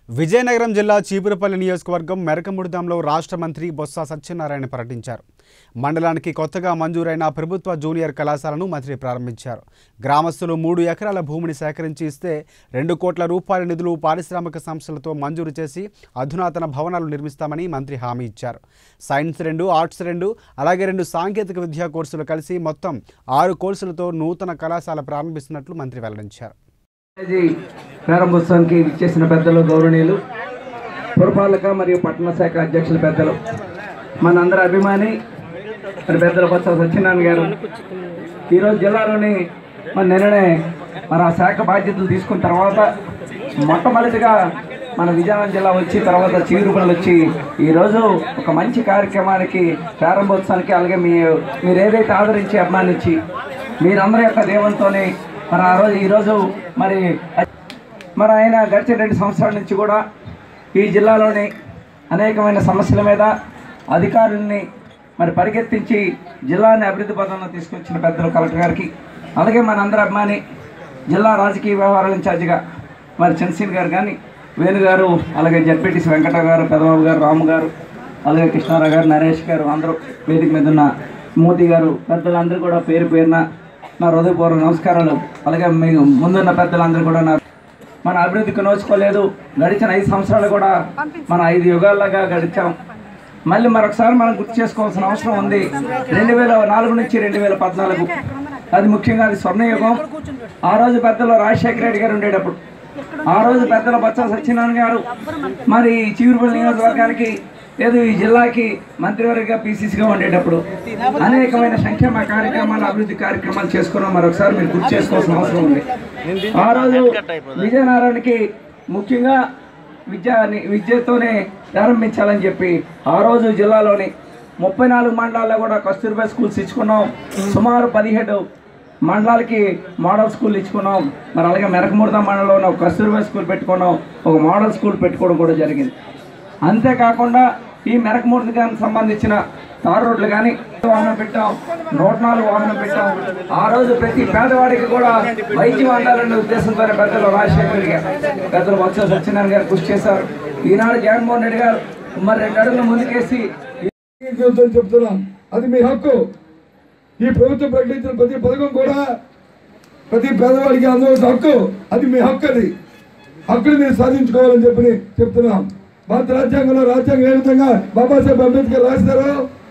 విజయనగరం జిల్లా చీపురపల్లి నియోజకవర్గం మెరకముడిదాంలో రాష్ట్ర మంత్రి బొత్స సత్యనారాయణ పర్యటించారు మండలానికి కొత్తగా మంజూరైన ప్రభుత్వ జూనియర్ కళాశాలను మంత్రి ప్రారంభించారు గ్రామస్తులు మూడు ఎకరాల భూమిని సేకరించి ఇస్తే రెండు కోట్ల రూపాయల నిధులు పారిశ్రామిక సంస్థలతో మంజూరు చేసి అధునాతన భవనాలు నిర్మిస్తామని మంత్రి హామీ ఇచ్చారు సైన్స్ రెండు ఆర్ట్స్ రెండు అలాగే రెండు సాంకేతిక విద్యా కోర్సులు కలిసి మొత్తం ఆరు కోర్సులతో నూతన కళాశాల ప్రారంభిస్తున్నట్లు మంత్రి వెల్లడించారు కాలేజీ ప్రారంభోత్సవానికి ఇచ్చేసిన పెద్దలు గౌరవనీయులు పురపాలక మరియు పట్టణ శాఖ అధ్యక్షుల పెద్దలు మనందరి అభిమాని మరి పెద్దల బొత్స సత్యనారాయణ గారు ఈరోజు జిల్లాలోని మన నిన్ననే మన ఆ శాఖ బాధ్యతలు తీసుకున్న తర్వాత మొట్టమొదటిగా మన విజయనగరం జిల్లా వచ్చి తర్వాత చీరుపల్లి వచ్చి ఈరోజు ఒక మంచి కార్యక్రమానికి ప్రారంభోత్సవానికి అలాగే మీ మీరు ఏదైతే ఆదరించి అభిమానించి మీరందరి యొక్క దేవునితోనే మరి ఆ రోజు ఈరోజు మరి మరి ఆయన గడిచిన రెండు సంవత్సరాల నుంచి కూడా ఈ జిల్లాలోని అనేకమైన సమస్యల మీద అధికారుల్ని మరి పరిగెత్తించి జిల్లాని అభివృద్ధి పదంలో తీసుకొచ్చిన పెద్దలు కలెక్టర్ గారికి అలాగే మన అందరి అభిమాని జిల్లా రాజకీయ వ్యవహారాల ఇన్ఛార్జిగా మరి చంద్రసీన్ గారు కానీ వేణు గారు అలాగే జడ్పీటీసీ వెంకట గారు పెదబాబు గారు రాము గారు అలాగే కృష్ణారావు గారు నరేష్ గారు అందరూ వేదిక మీద ఉన్న మోదీ గారు పెద్దలందరూ కూడా పేరు పేరున నా హృదయపూర్వక నమస్కారాలు అలాగే మీ ముందున్న పెద్దలందరూ కూడా నా మన అభివృద్ధికి నోచుకోలేదు గడిచిన ఐదు సంవత్సరాలు కూడా మన ఐదు యుగాలుగా గడిచాం మళ్ళీ మరొకసారి మనం గుర్తు చేసుకోవాల్సిన అవసరం ఉంది రెండు వేల నాలుగు నుంచి రెండు వేల పద్నాలుగు అది ముఖ్యంగా అది స్వర్ణయుగం ఆ రోజు పెద్దలు రాజశేఖర రెడ్డి గారు ఉండేటప్పుడు ఆ రోజు పెద్దల బొత్స సత్యనారాయణ గారు మరి చీవురుపల్లి నియోజకవర్గానికి లేదు ఈ జిల్లాకి మంత్రివర్గ పీసీసీగా ఉండేటప్పుడు అనేకమైన సంక్షేమ కార్యక్రమాలు అభివృద్ధి కార్యక్రమాలు చేసుకున్నాం మరొకసారి మీరు గుర్తు చేసుకోవాల్సిన అవసరం ఉంది ఆ రోజు విజయనగరానికి ముఖ్యంగా విద్య విద్యతోనే ప్రారంభించాలని చెప్పి ఆ రోజు జిల్లాలోని ముప్పై నాలుగు మండలాల్లో కూడా కస్తూర్బా స్కూల్స్ ఇచ్చుకున్నాం సుమారు పదిహేడు మండలాలకి మోడల్ స్కూల్ ఇచ్చుకున్నాం మరి అలాగే మెరకముడత మండలంలో ఉన్న ఒక కస్తూర్బా స్కూల్ పెట్టుకున్నాం ఒక మోడల్ స్కూల్ పెట్టుకోవడం కూడా జరిగింది అంతేకాకుండా ఈ మెరకమూర్తికి సంబంధించిన తారు రోడ్లు కానీ వాహనం పెట్టాం నూట నాలుగు వాహనం పెట్టాం ఆ రోజు ప్రతి పేదవాడికి కూడా వైద్యం అందాలనే ఉద్దేశంతో పెద్దలు రాజశేఖర్ గారు పెద్దలు వచ్చే సత్యనారాయణ గారు కృషి చేశారు ఈనాడు జగన్మోహన్ రెడ్డి గారు మరి రెండు అడుగులు ముందుకేసి జీవితం చెప్తున్నాం అది మీ హక్కు ఈ ప్రభుత్వం ప్రకటించిన ప్రతి పథకం కూడా ప్రతి పేదవాడికి అందవలసిన హక్కు అది మీ హక్కు అది హక్కుని మీరు సాధించుకోవాలని చెప్పి చెప్తున్నాం భారత రాజ్యాంగంలో రాజ్యాంగం ఏ విధంగా బాబాసాహెబ్ అంబేద్కర్ రాశారో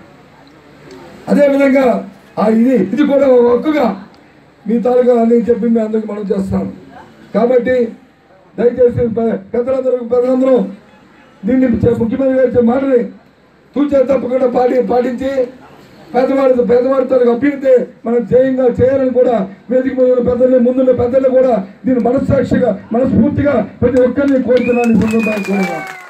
అదే విధంగా ఆ ఇది ఇది కూడా ఒక హక్కుగా మీ తాలూకా అని చెప్పి మీ అందరికి మనం చేస్తాం కాబట్టి దయచేసి పె- పెద్దలందరూ పెద్దలందరూ దీన్ని చే- ముఖ్యమంత్రి గారు చెప్పిన మాటని తూచా తప్పకుండా పాటి పాటించి పేదవాడి పేదవాడితో అభ్యర్థి మనం జయంగా చేయాలని కూడా వేదిక మీద ఉన్న పెద్దల్ని ముందున్న పెద్దల్ని కూడా దీన్ని మనస్సాక్షిగా మనస్ఫూర్తిగా ప్రతి ఒక్కరిని కోరుతున్నాను ఈ సందర్భంగా కోరుతున్నాను